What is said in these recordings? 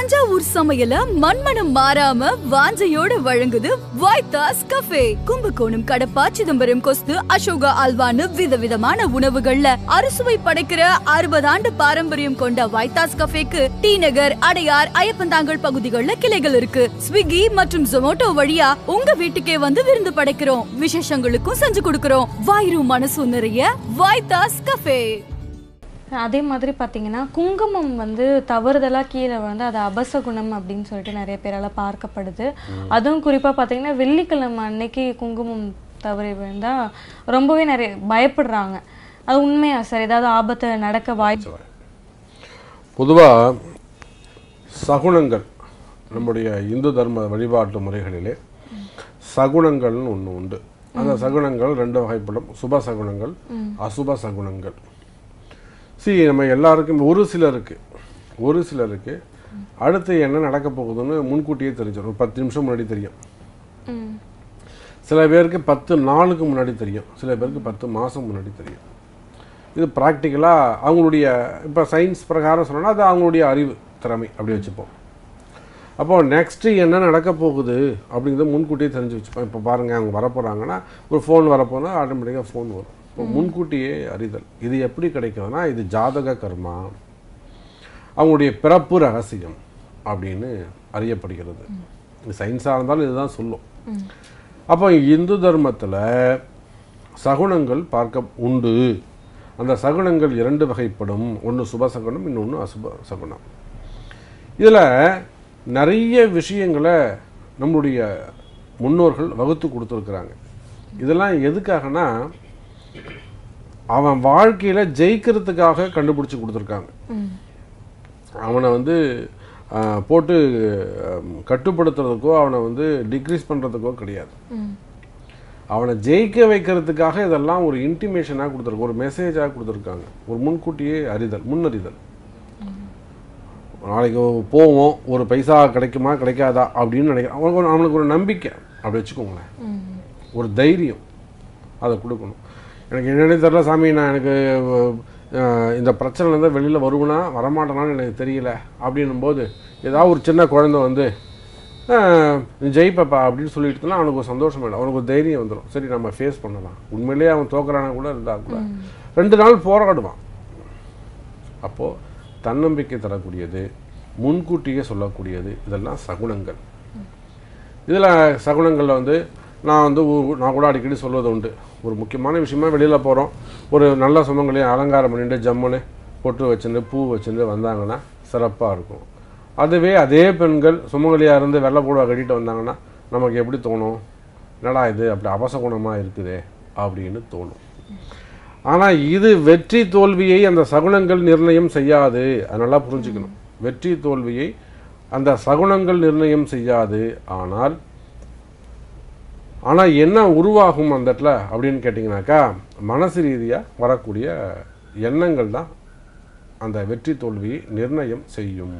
தஞ்சாவூர் சமையல மண்மனம் மாறாம வாஞ்சையோட வழங்குது வைத்தாஸ் கஃபே கும்பகோணம் கடப்பா சிதம்பரம் கொஸ்து அசோகா அல்வான்னு விதவிதமான உணவுகள்ல அறுசுவை படைக்கிற அறுபது ஆண்டு பாரம்பரியம் கொண்ட வைத்தாஸ் கஃபேக்கு டி நகர் அடையார் ஐயப்பந்தாங்கல் பகுதிகளில் கிளைகள் இருக்கு ஸ்விக்கி மற்றும் ஜொமோட்டோ வழியா உங்க வீட்டுக்கே வந்து விருந்து படைக்கிறோம் விசேஷங்களுக்கும் செஞ்சு கொடுக்கிறோம் வாயிரும் மனசும் நிறைய வைத்தாஸ் கஃபே அதே மாதிரி பார்த்தீங்கன்னா குங்குமம் வந்து தவறுதலாக கீழே வந்து அது அபசகுணம் அப்படின்னு சொல்லிட்டு நிறைய பேரால் பார்க்கப்படுது அதுவும் குறிப்பாக பார்த்தீங்கன்னா வெள்ளிக்கிழமை அன்னைக்கு குங்குமம் தவறி விழுந்தா ரொம்பவே நிறைய பயப்படுறாங்க அது உண்மையா சார் ஏதாவது ஆபத்து நடக்க வாய்ப்பு பொதுவாக சகுனங்கள் நம்முடைய இந்து தர்ம வழிபாட்டு முறைகளிலே சகுனங்கள்னு ஒன்று உண்டு அந்த சகுனங்கள் ரெண்டு வகைப்படும் சுப சகுனங்கள் அசுப சகுனங்கள் சி நம்ம எல்லாருக்கும் ஒரு சிலருக்கு ஒரு சிலருக்கு அடுத்து என்ன நடக்க போகுதுன்னு முன்கூட்டியே தெரிஞ்சிடும் ஒரு பத்து நிமிஷம் முன்னாடி தெரியும் ம் சில பேருக்கு பத்து நாளுக்கு முன்னாடி தெரியும் சில பேருக்கு பத்து மாதம் முன்னாடி தெரியும் இது ப்ராக்டிக்கலாக அவங்களுடைய இப்போ சயின்ஸ் பிரகாரம் சொன்னோன்னா அது அவங்களுடைய அறிவு திறமை அப்படி வச்சுப்போம் அப்போது நெக்ஸ்ட்டு என்ன நடக்க போகுது அப்படிங்கிறத முன்கூட்டியே தெரிஞ்சு வச்சுப்போம் இப்போ பாருங்கள் அவங்க வரப்போகிறாங்கன்னா ஒரு ஃபோன் வரப்போனால் ஆட்டோமேட்டிக்காக ஃபோன் வரும் இப்போ முன்கூட்டியே அறிதல் இது எப்படி கிடைக்குதுன்னா இது ஜாதக கர்மா அவங்களுடைய பிறப்பு ரகசியம் அப்படின்னு அறியப்படுகிறது இது சயின்ஸாக இருந்தாலும் இதுதான் சொல்லும் அப்போ இந்து தர்மத்தில் சகுனங்கள் பார்க்க உண்டு அந்த சகுனங்கள் இரண்டு வகைப்படும் ஒன்று சுப சகுனம் இன்னொன்று அசுப சகுனம் இதில் நிறைய விஷயங்களை நம்மளுடைய முன்னோர்கள் வகுத்து கொடுத்துருக்குறாங்க இதெல்லாம் எதுக்காகனா அவன் வாழ்க்கையில் ஜெயிக்கிறதுக்காக கண்டுபிடிச்சி கொடுத்துருக்காங்க அவனை வந்து ஆஹ், போட்டு ஆஹ், கட்டுப்படுத்துறதுக்கோ அவனை வந்து டிக்ரீஸ் பண்ணுறதுக்கோ கிடையாது ம் அவனை ஜெயிக்க வைக்கிறதுக்காக இதெல்லாம் ஒரு இன்டிமேஷனாக கொடுத்துருக்கு ஒரு மெசேஜாக கொடுத்துருக்காங்க ஒரு முன்கூட்டியே அறிதல் முன்னறிதல் நாளைக்கு போவோம் ஒரு பைசா கிடைக்குமா கிடைக்காதா அப்படின்னு நினைக்கிறேன் அவனுக்கு ஒரு- அவனுக்கு ஒரு நம்பிக்கை அப்படி வச்சுக்கோங்களேன் ம் ஒரு தைரியம் அதை கொடுக்கணும் எனக்கு என்னன்னே தெரில சாமி நான் எனக்கு அஹ், இந்த பிரச்சனைலேருந்து வெளியில் வருவனா வரமாட்டேனான்னு எனக்கு தெரியல அப்படின்னும் போது ஏதாவது ஒரு சின்ன குழந்தை வந்து அஹ், நீ ஜெயிப்பப்பா அப்படின்னு சொல்லிட்டுனா அவனுக்கு ஒரு சந்தோஷம் இல்லை அவனுக்கு ஒரு தைரியம் வந்துடும் சரி நம்ம ஃபேஸ் பண்ணலாம் உண்மையிலேயே அவன் தோக்குறானா கூட இருந்தால் கூட ரெண்டு நாள் போராடுவான் அப்போது தன்னம்பிக்கை தரக்கூடியது முன்கூட்டியே சொல்லக்கூடியது இதெல்லாம் சகுனங்கள் இதில் சகுனங்களில் வந்து நான் வந்து ஊ- நான் கூட அடிக்கடி சொல்வது உண்டு ஒரு முக்கியமான விஷயமா வெளியில் போகிறோம் ஒரு நல்ல சுமங்களையும் அலங்காரம் பண்ணிட்டு ஜம்முன்னு பொட்டு வச்சுட்டு பூ வச்சுட்டு வந்தாங்கன்னா சிறப்பாக இருக்கும் அதுவே அதே பெண்கள் சுமங்கலியாக இருந்து வெள்ளை புடவை கட்டிட்டு வந்தாங்கன்னா நமக்கு எப்படி தோணும் என்னடா இது அப்படி அபசகுணமாக இருக்குதே அப்படின்னு தோணும் ஆனால் இது வெற்றி தோல்வியை அந்த சகுனங்கள் நிர்ணயம் செய்யாது அது நல்லா புரிஞ்சுக்கணும் வெற்றி தோல்வியை அந்த சகுனங்கள் நிர்ணயம் செய்யாது ஆனால் ஆனால் என்ன உருவாகும் அந்த இடத்துல அப்படின்னு கேட்டிங்கனாக்கா மனசு ரீதியாக வரக்கூடிய எண்ணங்கள் தான் அந்த வெற்றி தோல்வியை நிர்ணயம் செய்யும்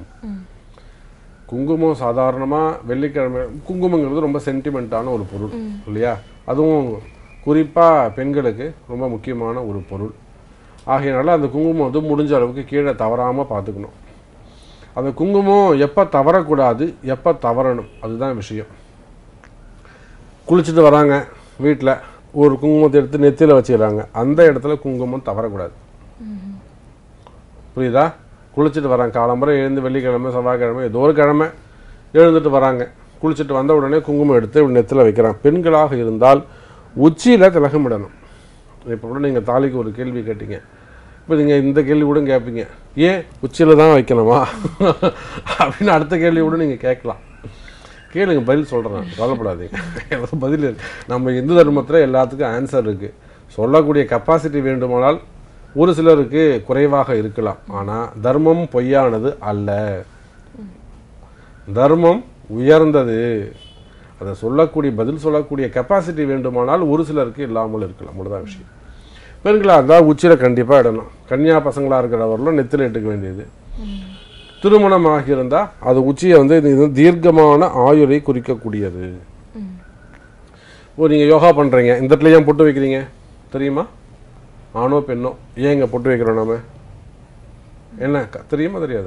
குங்குமம் சாதாரணமாக வெள்ளிக்கிழமை குங்குமங்கிறது ரொம்ப சென்டிமெண்ட்டான ஒரு பொருள் இல்லையா அதுவும் குறிப்பாக பெண்களுக்கு ரொம்ப முக்கியமான ஒரு பொருள் ஆகையினால அந்த குங்குமம் வந்து முடிஞ்ச அளவுக்கு கீழே தவறாமல் பார்த்துக்கணும் அந்த குங்குமம் எப்போ தவறக்கூடாது எப்போ தவறணும் அதுதான் விஷயம் குளிச்சுட்டு வராங்க வீட்டில் ஒரு குங்குமத்தை எடுத்து நெத்தியில் வச்சுக்கிறாங்க அந்த இடத்துல குங்குமம் தவறக்கூடாது புரியுதா குளிச்சுட்டு வராங்க காலம்பரை எழுந்து வெள்ளிக்கிழமை செவ்வாய்க்கிழமை ஏதோ ஒரு கிழமை எழுந்துட்டு வராங்க குளிச்சுட்டு வந்த உடனே குங்குமம் எடுத்து இப்படி நெத்தியில் வைக்கிறாங்க பெண்களாக இருந்தால் உச்சியில் திலகமிடணும் இப்போ கூட நீங்கள் தாலிக்கு ஒரு கேள்வி கேட்டீங்க இப்போ நீங்கள் இந்த கேள்வி கூட கேட்பீங்க ஏன் உச்சியில் தான் வைக்கணுமா அப்படின்னு அடுத்த கேள்வி கூட நீங்கள் கேட்கலாம் கேளுங்க பதில் சொல்கிறேன் கவலைப்படாதீங்க எனக்கு பதில் இருக்கு நம்ம இந்து தர்மத்தில் எல்லாத்துக்கும் ஆன்சர் இருக்குது சொல்லக்கூடிய கெப்பாசிட்டி வேண்டுமானால் ஒரு சிலருக்கு குறைவாக இருக்கலாம் ஆனால் தர்மம் பொய்யானது அல்ல தர்மம் உயர்ந்தது அதை சொல்லக்கூடிய பதில் சொல்லக்கூடிய கெப்பாசிட்டி வேண்டுமானால் ஒரு சிலருக்கு இல்லாமல் இருக்கலாம் அவ்வளோதான் விஷயம் பெண்களாக இருந்தால் உச்சியில் கண்டிப்பாக இடணும் கன்னியா பசங்களாக இருக்கிறவர்களும் நெத்தில இட்டுக்க வேண்டியது திருமணம் ஆகியிருந்தால் அது உச்சியை வந்து இது இது தீர்க்கமான ஆயுளை குறிக்கக்கூடியது ஓ நீங்கள் யோகா பண்ணுறீங்க இந்த இடத்துல ஏன் பொட்டு வைக்கிறீங்க தெரியுமா ஆணோ பெண்ணோ ஏன் இங்கே பொட்டு வைக்கிறோம் நாம என்ன க- தெரியுமா தெரியாதா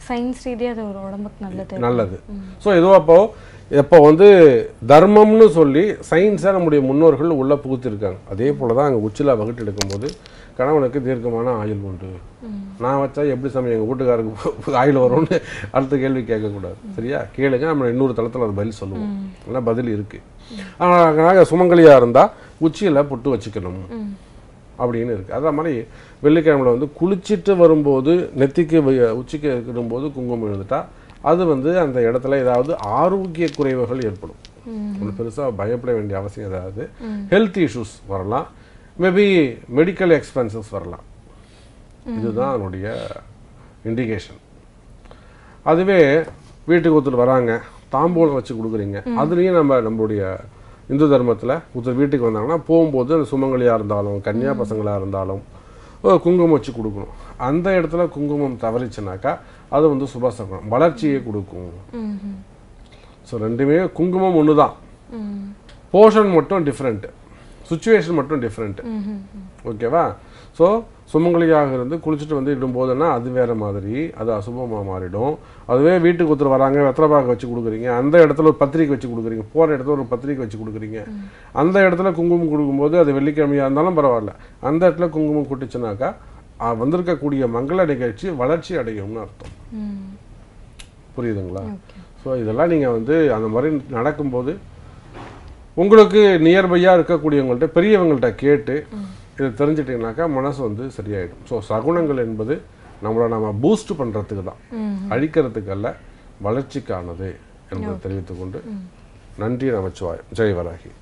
சயின்ஸ் ரீதியாக அது ஒரு உடம்புக்கு நல்லது நல்லது ஸோ ஏதோ அப்போ எப்போ வந்து தர்மம்னு சொல்லி சயின்ஸை நம்முடைய முன்னோர்கள் உள்ள புகுத்திருக்காங்க அதே போல தான் அங்கே உச்சில வகுட்டு எடுக்கும்போது கணவனுக்கு தீர்க்கமான ஆயுள் உண்டு நான் வச்சா எப்படி சமயம் எங்கள் வீட்டுக்காருக்கு ஆயுள் வரும்னு அடுத்த கேள்வி கேட்கக்கூடாது சரியா கேளுங்க நம்ம இன்னொரு தளத்தில் அது பதில் சொல்லுவோம் ஆனால் பதில் இருக்கு ஆனால் நாங்கள் சுமங்கலியாக இருந்தால் உச்சியில் பொட்டு வச்சுக்கணும் அப்படின்னு இருக்குது அதே மாதிரி வெள்ளிக்கிழமையில வந்து குளிச்சிட்டு வரும்போது நெத்திக்கு வை- உச்சிக்கு இருக்கும்போது குங்குமம் எழுந்துட்டா அது வந்து அந்த இடத்துல ஏதாவது ஆரோக்கிய குறைவுகள் ஏற்படும் ஒன்று பெருசாக பயப்பட வேண்டிய அவசியம் ஏதாவது ஹெல்த் இஷ்யூஸ் வரலாம் மேபி மெடிக்கல் எக்ஸ்பென்சஸ் வரலாம் இதுதான் அதனுடைய இண்டிகேஷன் அதுவே வீட்டுக்கு ஒருத்தர் வராங்க தாம்பூலம் வச்சு கொடுக்குறீங்க அதுலேயும் நம்ம நம்மளுடைய இந்து தர்மத்தில் ஒருத்தர் வீட்டுக்கு வந்தாங்கன்னா போகும்போது அந்த சுமங்கலியாக இருந்தாலும் கன்னியா பசங்களாக இருந்தாலும் ஒரு குங்குமம் வச்சு கொடுக்கணும் அந்த இடத்துல குங்குமம் தவறிச்சுனாக்கா அது வந்து சுபசகுனம் வளர்ச்சியை கொடுக்கும் ம்ஹும். ஸோ ரெண்டுமே குங்குமம் ஒன்று தான் ம். போர்ஷன் மட்டும் டிஃப்ரெண்ட் சுச்சுவேஷன் மட்டும் டிஃப்ரெண்ட் ம்ஹும். ஓகேவா ஸோ சுமங்கலியாக இருந்து குளிச்சுட்டு வந்து இடும்போதுன்னா அது வேற மாதிரி அது அசுபமாக மாறிடும் அதுவே வீட்டுக்கு ஒருத்தர் வராங்க வெத்தலைப்பாக்கு வச்சு கொடுக்குறீங்க அந்த இடத்துல ஒரு பத்திரிக்கை வச்சு கொடுக்குறீங்க போகிற இடத்துல ஒரு பத்திரிக்கை வச்சு கொடுக்குறீங்க அந்த இடத்துல குங்குமம் கொடுக்கும்போது அது வெள்ளிக்கிழமையாக இருந்தாலும் பரவாயில்ல அந்த இடத்துல குங்குமம் கொட்டுச்சுனாக்கா அஹ், வந்திருக்கக்கூடிய மங்கள நிகழ்ச்சி வளர்ச்சி அடையும்னு அர்த்தம் ம். புரியுதுங்களா ஓகே ஸோ இதெல்லாம் நீங்கள் வந்து அந்த மாதிரி நடக்கும்போது உங்களுக்கு நியர்பையாக இருக்கக்கூடியவங்கள்ட்ட பெரியவங்கள்ட்ட கேட்டு இதை தெரிஞ்சிட்டிங்கனாக்கா மனசு வந்து சரியாயிடும் ஸோ சகுனங்கள் என்பது நம்மளை நம்ம பூஸ்ட் பண்ணுறதுக்கு தான் அழிக்கிறதுக்கு அல்ல வளர்ச்சிக்கானது என்பதை தெரிவித்துக்கொண்டு நன்றி நமச்சிவாயம் ஜெய் வராகி